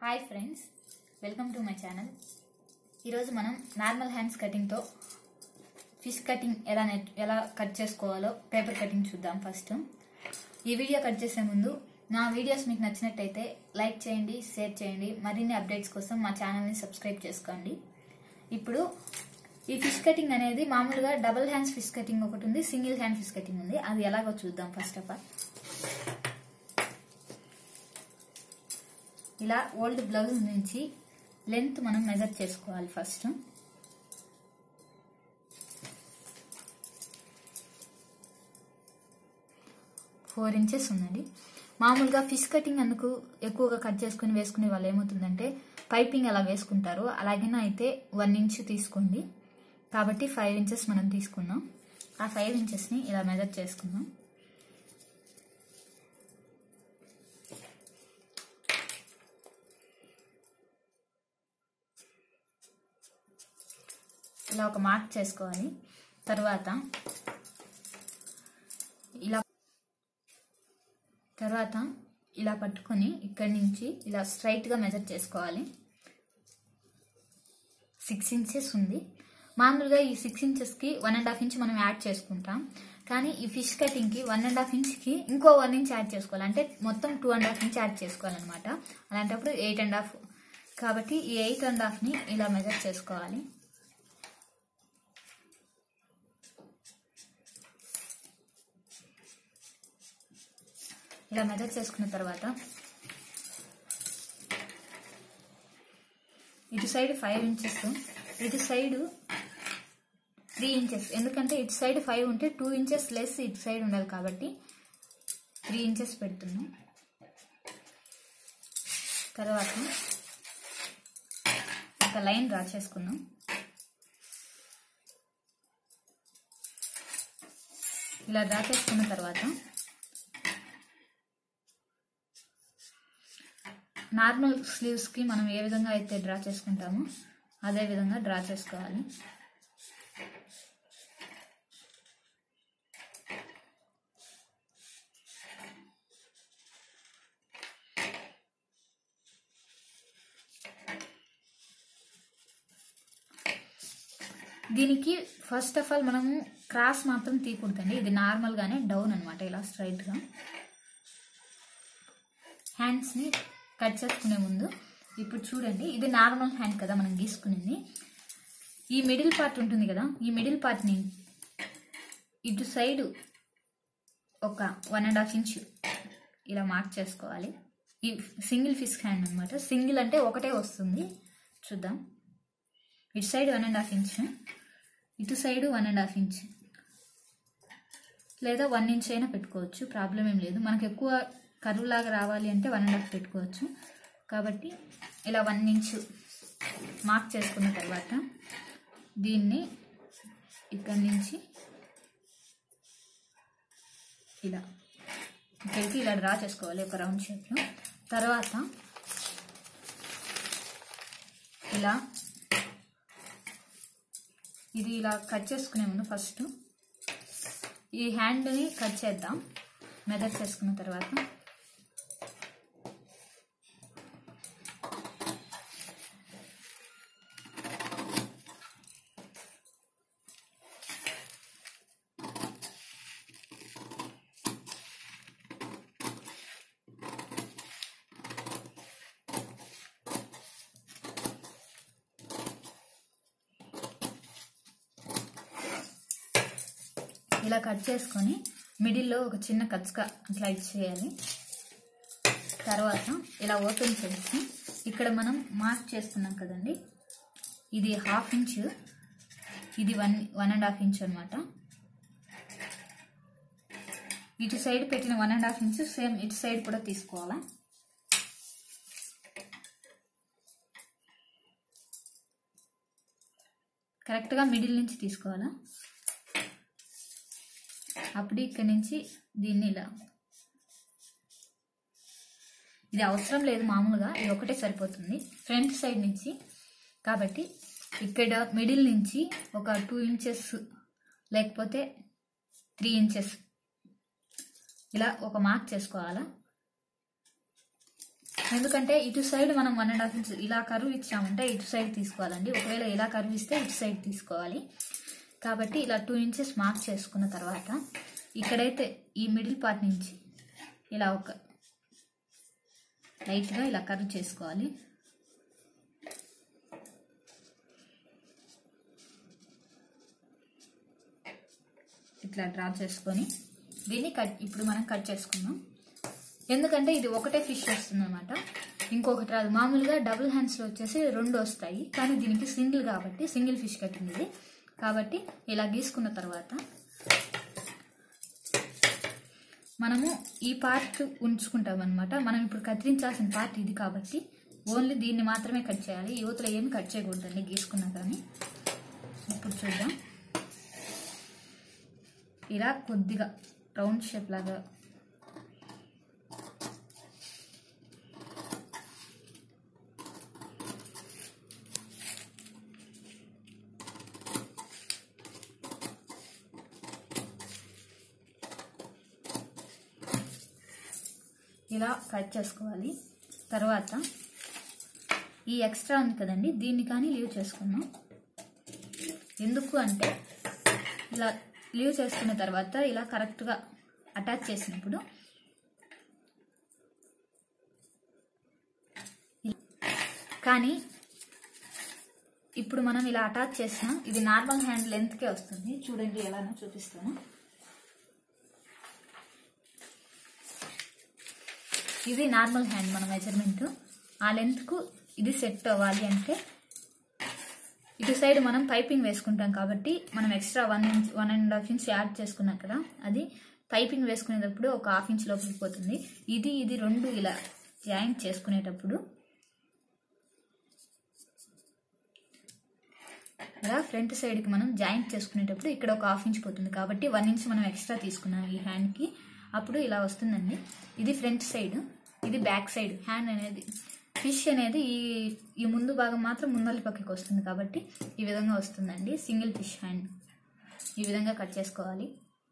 hi friends welcome to my channel ఈరోజు మనం normal hands కటింగ్తో ఫిష్ కటింగ్ ఎలా నెట్ ఎలా కట్ చేసుకోవాలో పేపర్ కటింగ్ చూద్దాం ఫస్ట్ ఈ వీడియో కట్ చేసే ముందు నా వీడియోస్ మీకు నచ్చినట్టయితే లైక్ చేయండి షేర్ చేయండి మరిన్ని అప్డేట్స్ కోసం మా ఛానల్ని సబ్స్క్రైబ్ చేసుకోండి ఇప్పుడు ఈ ఫిష్ కటింగ్ అనేది మామూలుగా డబుల్ హ్యాండ్స్ ఫిష్ కటింగ్ ఒకటి ఉంది సింగిల్ హ్యాండ్ ఫిష్ కటింగ్ ఉంది అది ఎలాగో చూద్దాం ఫస్ట్ ఆఫ్ ఆల్ ఇలా ఓల్డ్ బ్లౌజ్ నుంచి లెంత్ మనం మెజర్ చేసుకోవాలి ఫస్ట్ ఫోర్ ఇంచెస్ ఉన్నది మామూలుగా ఫిష్ కటింగ్ అందుకు ఎక్కువగా కట్ చేసుకుని వేసుకునే వాళ్ళు ఏమవుతుందంటే పైపింగ్ అలా వేసుకుంటారు అలాగైనా అయితే వన్ ఇంచ్ తీసుకోండి కాబట్టి ఫైవ్ ఇంచెస్ మనం తీసుకున్నాం ఆ ఫైవ్ ఇంచెస్ని ఇలా మెజర్ చేసుకుందాం ఇలా ఒక మార్క్ చేసుకోవాలి తర్వాత ఇలా తర్వాత ఇలా పట్టుకొని ఇక్కడి నుంచి ఇలా స్ట్రైట్గా మెజర్ చేసుకోవాలి సిక్స్ ఇంచెస్ ఉంది మామూలుగా ఈ సిక్స్ ఇంచెస్కి వన్ అండ్ హాఫ్ ఇంచ్ మనం యాడ్ చేసుకుంటాం కానీ ఈ ఫిష్ కటింగ్కి వన్ అండ్ హాఫ్ ఇంచ్కి ఇంకో వన్ ఇంచ్ యాడ్ చేసుకోవాలి అంటే మొత్తం two and half inch add చేసుకోవాలన్నమాట అలాంటప్పుడు ఎయిట్ అండ్ హాఫ్ కాబట్టి ఈ ఎయిట్ అండ్ హాఫ్ని ఇలా మెజర్ చేసుకోవాలి ఇలా మెజర్ చేసుకున్న తర్వాత ఇటు సైడ్ ఫైవ్ ఇంచెస్ ఇటు సైడ్ త్రీ ఇంచెస్ ఎందుకంటే ఇటు సైడ్ ఫైవ్ ఉంటే టూ ఇంచెస్ లెస్ ఇటు సైడ్ ఉండాలి కాబట్టి త్రీ ఇంచెస్ పెడుతున్నాం తర్వాత ఒక లైన్ డ్రా చేసుకుందాం ఇలా డ్రా చేసుకున్న తర్వాత నార్మల్ స్లీవ్స్కి మనం ఏ విధంగా అయితే డ్రా చేసుకుంటామో అదే విధంగా డ్రా చేసుకోవాలి దీనికి ఫస్ట్ ఆఫ్ ఆల్ మనము క్రాస్ మాత్రం తీయకూడదండి ఇది నార్మల్గానే డౌన్ అనమాట ఇలా స్ట్రైట్గా హ్యాండ్స్ని కట్ చేసుకునే ముందు ఇప్పుడు చూడండి ఇది నార్మల్ హ్యాండ్ కదా మనం గీసుకునేది ఈ మిడిల్ పార్ట్ ఉంటుంది కదా ఈ మిడిల్ పార్ట్ని ఇటు సైడ్ ఒక వన్ అండ్ హాఫ్ ఇంచ్ ఇలా మార్క్ చేసుకోవాలి ఈ సింగిల్ ఫిష్ హ్యాండ్ అనమాట సింగిల్ అంటే ఒకటే వస్తుంది చూద్దాం ఇటు side one and half inch ఇటు side one and half inch లేదా వన్ ఇంచ్ అయినా పెట్టుకోవచ్చు ప్రాబ్లం ఏం లేదు మనకు ఎక్కువ కరువు లాగా రావాలి అంటే వన్ అండ్ హాఫ్ పెట్టుకోవచ్చు కాబట్టి ఇలా వన్ ఇంచ్ మార్క్ చేసుకున్న తర్వాత దీన్ని ఇక్కడి నుంచి ఇలా ఇక్కడికి ఇలా డ్రా చేసుకోవాలి ఒక రౌండ్ షేప్లో తర్వాత ఇలా ఇది ఇలా కట్ చేసుకునే ముందు ఫస్ట్ ఈ హ్యాండ్ని కట్ చేద్దాం మెదర్ చేసుకున్న తర్వాత ఇలా కట్ చేసుకొని మిడిల్లో ఒక చిన్న కచ్చుక అట్లా ఇచ్చేయాలి తర్వాత ఇలా ఓపెన్ చేసి ఇక్కడ మనం మార్క్ చేసుకున్నాం కదండి ఇది హాఫ్ ఇంచ్ ఇది one one and half inch అనమాట ఇటు సైడ్ పెట్టిన one and half inch same ఇటు సైడ్ కూడా తీసుకోవాలా కరెక్ట్గా మిడిల్ నుంచి తీసుకోవాలా అప్పుడు ఇక్కడ నుంచి దీన్ని ఇలా ఇది అవసరం లేదు మామూలుగా ఇది ఒకటే సరిపోతుంది ఫ్రంట్ సైడ్ నుంచి కాబట్టి ఇక్కడ మిడిల్ నుంచి ఒక టూ ఇంచెస్ లేకపోతే త్రీ ఇంచెస్ ఇలా ఒక మార్క్ చేసుకోవాలా ఎందుకంటే ఇటు సైడ్ మనం వన్ అండ్ హాఫ్ ఇంచ్ ఇలా కరువు ఇచ్చామంటే ఇటు సైడ్ తీసుకోవాలండి ఒకవేళ ఇలా కరువు ఇస్తే ఇటు సైడ్ తీసుకోవాలి కాబట్టి ఇలా టూ ఇంచెస్ మార్క్ చేసుకున్న తర్వాత ఇక్కడైతే ఈ మిడిల్ పార్ట్ నుంచి ఇలా ఒక లైట్గా ఇలా కర్వ్ చేసుకోవాలి ఇట్లా డ్రా చేసుకొని దీన్ని కట్ ఇప్పుడు మనం కట్ చేసుకుందాం ఎందుకంటే ఇది ఒకటే ఫిష్ వస్తుంది అనమాట ఇంకొకటి రాదు మామూలుగా డబుల్ హ్యాండ్స్లో వచ్చేసి రెండు వస్తాయి కానీ దీనికి సింగిల్ కాబట్టి సింగిల్ ఫిష్ కట్టింది ఇది కాబట్టి ఇలా గీసుకున్న తర్వాత మనము ఈ పార్ట్ ఉంచుకుంటాం అనమాట మనం ఇప్పుడు కత్తిరించాల్సిన పార్ట్ ఇది కాబట్టి ఓన్లీ దీన్ని మాత్రమే కట్ చేయాలి యువతలో ఏమి కట్ చేయకూడదండి గీసుకున్నా కానీ ఇప్పుడు చూద్దాం ఇలా కొద్దిగా రౌండ్ షేప్ లాగా ఇలా కట్ చేసుకోవాలి తర్వాత ఈ ఎక్స్ట్రా ఉంది కదండి దీన్ని కానీ లీవ్ చేసుకున్నాం ఎందుకు అంటే ఇలా లీవ్ చేసుకున్న తర్వాత ఇలా కరెక్ట్గా అటాచ్ చేసినప్పుడు కానీ ఇప్పుడు మనం ఇలా అటాచ్ చేసిన ఇది నార్మల్ హ్యాండ్ లెంత్కే వస్తుంది చూడండి ఎలానో చూపిస్తాను ఇది నార్మల్ హ్యాండ్ మన మెజర్మెంట్ ఆ లెంత్కు ఇది సెట్ అవ్వాలి అంటే ఇటు సైడ్ మనం పైపింగ్ వేసుకుంటాం కాబట్టి మనం extra one inch one and half inch add చేసుకున్నాం కదా అది పైపింగ్ వేసుకునేటప్పుడు ఒక హాఫ్ ఇంచ్ లోపలికి పోతుంది ఇది ఇది రెండు ఇలా జాయింట్ చేసుకునేటప్పుడు ఇలా ఫ్రంట్ సైడ్కి మనం జాయింట్ చేసుకునేటప్పుడు ఇక్కడ ఒక హాఫ్ ఇంచ్ పోతుంది కాబట్టి వన్ ఇంచ్ మనం ఎక్స్ట్రా తీసుకున్నాం ఈ హ్యాండ్కి అప్పుడు ఇలా వస్తుందండి ఇది ఫ్రంట్ సైడ్ ఇది బ్యాక్ సైడ్ హ్యాండ్ అనేది ఫిష్ అనేది ఈ ఈ ముందు భాగం మాత్రం ముందలి పక్కకి వస్తుంది కాబట్టి ఈ విధంగా వస్తుందండి సింగిల్ ఫిష్ హ్యాండ్ ఈ విధంగా కట్ చేసుకోవాలి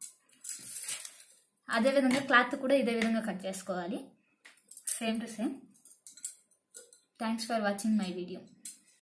అదేవిధంగా క్లాత్ కూడా ఇదే విధంగా కట్ చేసుకోవాలి same to same thanks for watching my video